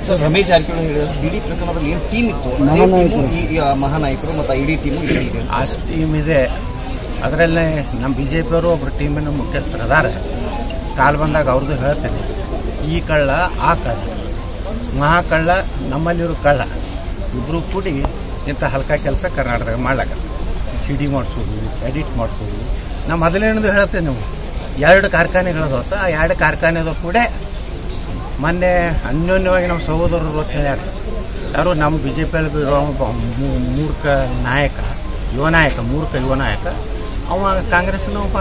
Sir Ramesh Jarkiholi ಹೇಳಿದ ಸಿಡಿ ಪ್ರಕರಣದಲ್ಲಿ ಏನು ಟೀಮ್ ಇತ್ತು ಅದೇ ಟೀಮು ಈ ಈ ಮಹಾನಾಯಕರು ಮತ್ತು ಇಡೀ ಟೀಮು ಇಲ್ಲಿ ಇದೆ ಆ ಟೀಮ್ ಇದೆ ಅದರಲ್ಲೇ ನಮ್ಮ ಬಿ ಜೆ ಪಿಯವರು ಒಬ್ಬರು ಟೀಮಿನ ಮುಖ್ಯಸ್ಥರು ಅದಾರೆ ಕಾಲು ಬಂದಾಗ ಅವ್ರದ್ದು ಹೇಳ್ತೇನೆ ಈ ಕಳ್ಳ ಆ ಕಳ್ಳ ಮಹಾ ಕಳ್ಳ ನಮ್ಮಲ್ಲಿರೋ ಕಳ್ಳ ಇಬ್ಬರು ಕೂಡಿ ಇಂಥ ಹಲ್ಕ ಕೆಲಸ ಕರ್ನಾಟಕದಾಗ ಮಾಡ್ಲಾಕ ಸಿ ಡಿ ಮಾಡಿಸೋದು ಎಡಿಟ್ ಮಾಡಿಸೋದು ನಾ ಮೊದಲೇನದು ಹೇಳ್ತೇನೆ ನೀವು ಎರಡು ಕಾರ್ಖಾನೆಗಳದು ಆ ಎರಡು ಕಾರ್ಖಾನೆದು ಕೂಡ ಮೊನ್ನೆ ಅನ್ಯೋನ್ಯವಾಗಿ ನಮ್ಮ ಸಹೋದರರು ಅಂತ ಹೇಳ್ಯಾರ ಯಾರು ನಮ್ಮ ಬಿ ಜೆ ಪಿಯಲ್ಲಿ ಇರೋ ಒಬ್ಬ ಮೂ- ಮೂರ್ಖ ನಾಯಕ ಯುವ ನಾಯಕ ಮೂರ್ಖ ಯುವ ನಾಯಕ ಅವ ಕಾಂಗ್ರೆಸ್ನ ಒಬ್ಬ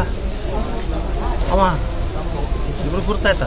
ಅವ ಇಬ್ರು ಗುರ್ತಾಯ್ತ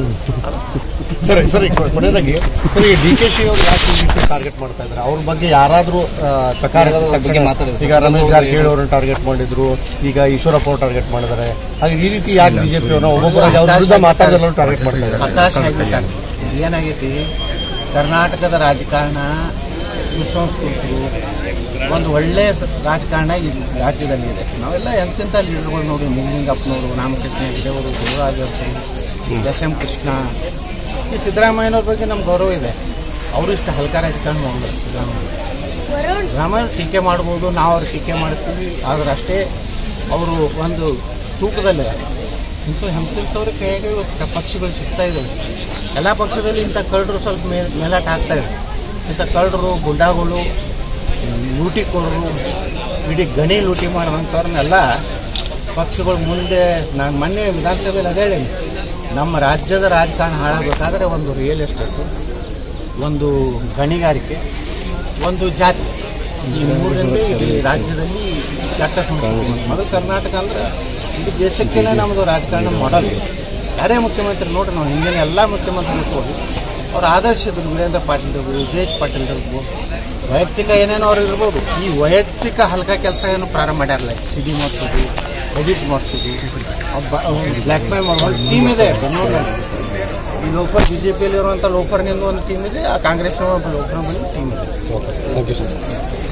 ಸರಿ ಸರಿ ಕೊನೆಯದಾಗಿ ಸರಿ ಡಿ ಕೆ ಶಿ ಅವರು ಯಾಕೆ ಈ ರೀತಿ ಟಾರ್ಗೆಟ್ ಮಾಡ್ತಾ ಇದ್ದಾರೆ ಅವ್ರ ಬಗ್ಗೆ ಯಾರಾದ್ರೂ ಸಕಾರ ಯಾರಾದ್ರೂ ಅದ್ರ ಬಗ್ಗೆ ಮಾತಾಡಿದ್ರು? ಈಗ ರಮೇಶ್ ಜಾರಕಿಹೊಳಿ ಅವರನ್ನು ಟಾರ್ಗೆಟ್ ಮಾಡಿದ್ರು ಈಗ ಈಶ್ವರಪ್ಪ ಅವರು ಟಾರ್ಗೆಟ್ ಮಾಡಿದ್ದಾರೆ ಹಾಗೆ ಈ ರೀತಿ ಯಾಕೆ ಬಿಜೆಪಿ ಅವ್ರನ್ನ ಒಬ್ಬೊಬ್ಬರ ಅವ್ರ ವಿರುದ್ಧ ಮಾತಾಡೋದ್ರಲ್ಲೂ ಟಾರ್ಗೆಟ್ ಮಾಡ್ತಾ ಇದ್ದಾರೆ ಹತಾಶ ಆಗ್ಬಿಟ್ಟಾರೆ ಏನಾಗೈತಿ ಕರ್ನಾಟಕದ ರಾಜಕಾರಣ ಸುಸಂಸ್ಕೃತರು ಒಂದು ಒಳ್ಳೆಯ ಸ- ರಾಜಕಾರಣ ಈ ರಾಜ್ಯದಲ್ಲಿ ಇದೆ ನಾವೆಲ್ಲ ಎಂತೆಂಥ ಲೀಡರ್ಗಳು ನೋಡಿ ಮುನಿಂಗಪ್ಪನವರು ರಾಮಕೃಷ್ಣ ಹೆಗಡೆಯವರು ದೇವರಾಜ ಅರಸು ಎಸ್ ಎಂ ಕೃಷ್ಣ ಈ ಸಿದ್ದರಾಮಯ್ಯನವ್ರ ಬಗ್ಗೆ ನಮ್ಗೆ ಗೌರವ ಇದೆ ಅವರು ಇಷ್ಟು ಹಲ್ಕ ರಾಜಕಾರಣ ಮಾಡಲ್ಲ ಸಿದ್ದರಾಮಯ್ಯ ಸಿದ್ದರಾಮಯ್ಯ ಟೀಕೆ ಮಾಡ್ಬೋದು ನಾವು ಅವ್ರ ಟೀಕೆ ಮಾಡ್ತೀವಿ ಆದ್ರೆ ಅಷ್ಟೇ ಅವರು ಒಂದು ತೂಕದಲ್ಲಿ ಇಂಥ ಎಂತೆಂಥವ್ರ ಕೈಯಾಗೆ ಇವತ್ತು ಪಕ್ಷಗಳು ಸಿಗ್ತಾ ಇದ್ದಾವೆ ಎಲ್ಲ ಪಕ್ಷದಲ್ಲಿ ಇಂಥ ಕಳ್ಳರು ಸ್ವಲ್ಪ ಮೇ ಮೇಲಾಟ ಆಗ್ತಾ ಇದೆ ಇಂಥ ಕಳ್ಳರು ಗುಂಡಾಗಳು ಲೂಟಿಕೋರರು ಇಡೀ ಗಣಿ ಲೂಟಿ ಮಾಡುವಂಥವ್ರನ್ನೆಲ್ಲ ಪಕ್ಷಗಳು ಮುಂದೆ ನಾನು ಮೊನ್ನೆ ವಿಧಾನಸಭೆಯಲ್ಲಿ ಅದೇ ಹೇಳೀನಿ ನಮ್ಮ ರಾಜ್ಯದ ರಾಜಕಾರಣ ಹಾಳಾಗಬೇಕಾದ್ರೆ ಒಂದು ರಿಯಲ್ ಎಸ್ಟೇಟು ಒಂದು ಗಣಿಗಾರಿಕೆ ಒಂದು ಜಾತಿ ಈ ಮೂರರಿಂದ ಈ ರಾಜ್ಯದಲ್ಲಿ ಕೆಟ್ಟ ಸಂಸ್ಕೃತಿ ಮೊದಲು ಕರ್ನಾಟಕ ಅಂದ್ರೆ ಇದು ದೇಶಕ್ಕೇನೆ ನಮ್ಮದು ರಾಜಕಾರಣ ಮಾಡಲ್ ಯಾರೇ ಮುಖ್ಯಮಂತ್ರಿ ನೋಡ್ರಿ ನಾವು ಹಿಂದಿನ ಎಲ್ಲ ಮುಖ್ಯಮಂತ್ರಿ ಹೋಗಿ ಅವ್ರ ಆದರ್ಶದ ವೀರೇಂದ್ರ ಪಾಟೀಲ್ ಇರ್ಬೋದು ವಿಜಯೇಶ್ ಪಾಟೀಲ್ ಇರ್ಬೋದು ವೈಯಕ್ತಿಕ ಏನೇನೋ ಅವ್ರು ಇರ್ಬೋದು ಈ ವೈಯಕ್ತಿಕ ಹಲ್ಕ ಕೆಲಸ ಏನು ಪ್ರಾರಂಭ ಮಾಡ್ಯಾರಲ್ಲ ಸಿಡಿ ಮಾಡಿಸೋದು ಎಡಿಟ್ ಮಾಡಿಸೋದು ಬ್ಲ್ಯಾಕ್ ಮೇಲ್ ಮಾಡೋ ಒಂದು ಟೀಮ್ ಇದೆ ಬೆಂಗಳೂರಲ್ಲಿ ಈ ಲೋಫರ್ ಬಿ ಜೆ ಪಿಯಲ್ಲಿ ಇರುವಂಥ ಲೋಫರ್ನಿಂದ ಒಂದು ಟೀಮ್ ಇದೆ ಆ ಕಾಂಗ್ರೆಸ್ ಒಬ್ಬ ಲೋಫರ್ ಟೀಮ್ ಇದೆ ಥ್ಯಾಂಕ್ ಯು ಸರ್